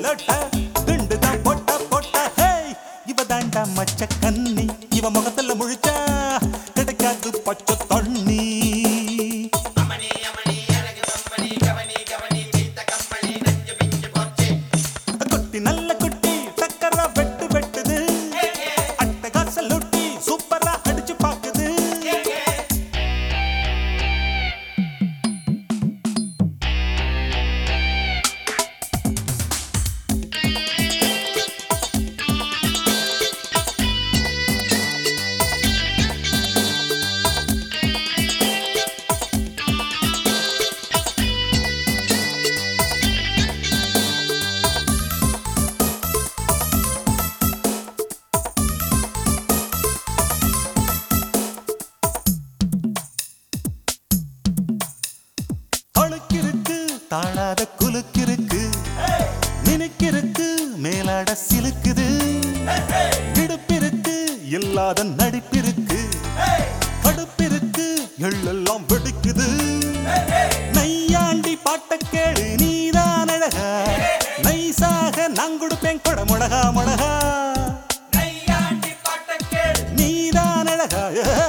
லோட்ட குண்டு தான் போட்டா போட்டா ஹே இவ தாண்டா மச்ச கன்னி இவ முகத்துல முழிச்சா கிடைக்காது பச்சை தண்ணி குட்டி நல்ல குட்டி டக்கரா வெட்டு வெட்டுது அட்டகாச லூட்டி சூப்பரா அடிச்சு பாக்குது அழுக்கிருக்கு தாழாத குலுக்கிருக்கு நினைக்கிருக்கு மேலாட சிலுக்குது இடுப்பிருக்கு இல்லாத நடிப்பிருக்கு கடுப்பிருக்கு எள்ளெல்லாம் வெடிக்குது நையாண்டி பாட்ட கேளு நீதான் அழகா நைசாக நான் கொடுப்பேன் கொட முழகா முழகா நீதான் அழகா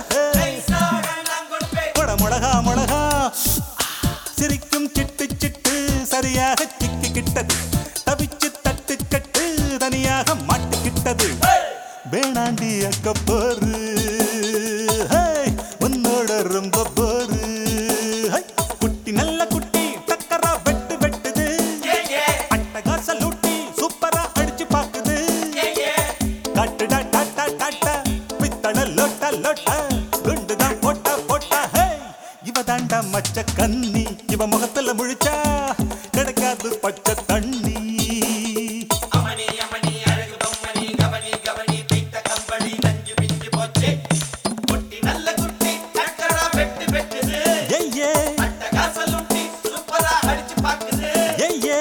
கொட முழகா முழகா சிரிக்கும் சிட்டு சிட்டு சரியாக சிக்கிக்கிட்டது தவிச்சு தட்டு கட்டு தனியாக மாட்டிக்கிட்டது வேணாண்டி அக்க போரு உன்னோட ரொம்ப போரு ஹை, குட்டி நல்ல குட்டி டக்கரா வெட்டு வெட்டுது அட்டகாச லூட்டி சூப்பரா அடிச்சு பாக்குது கட்டுடா டாட்டா டாட்டா பித்தள லோட்டா லோட்டா குண்டு தான் போட்டா போட்டா ஹே இவ தாண்டா மச்ச கன்னி இவ முகத்துல முழிச்சா கிடைக்காது பச்சை தண்ணி ஏய் ஏ ஏய் ஏ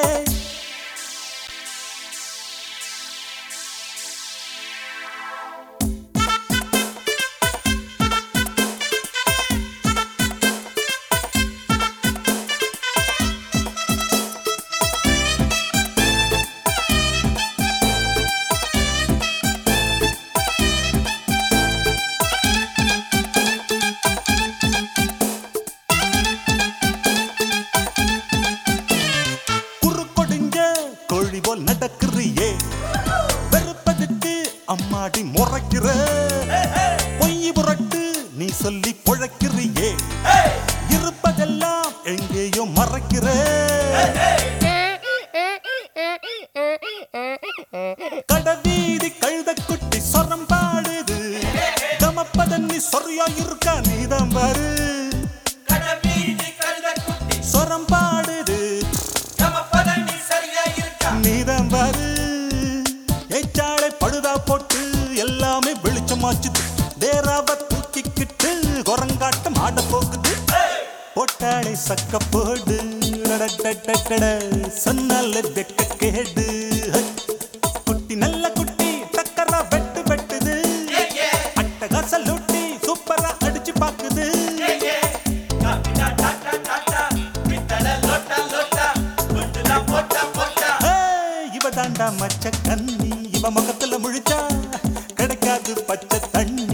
குறுக்கொடுங்க கோழி போல் நடக்கிறியே வெறுப்பதுக்கு அம்மாடி முறைக்கிற பொய் புரட்டு நீ சொல்லி பொழைக்கிறியே இருப்பதெல்லாம் எங்கேயோ மறைக்கிற கடவீதி கழுத குட்டி சொரம் பாடுது கமப்பதன் நீ சொரியா இருக்கா நீதான் பாரு சொரம் பாடுது நீதான் பாரு ஏச்சாளை பழுதா போட்டு எல்லாமே வெளிச்சமாச்சுது தேராவ தூக்கிக்கிட்டு குரங்காட்டம் ஆட போகுது போட்டாளை சக்க போடு டடடடடட, சொன்னால வெக்க கேடு ஹை. குட்டி நல்ல குட்டி டக்கரா வெட்டு வெட்டுது அட்டகாச லூட்டி சூப்பரா அடிச்சு பாக்குது ஏய், இவ தாண்டா மச்ச கன்னி இவ முகத்துல முழிச்சா கிடைக்காது பச்சை தண்ணி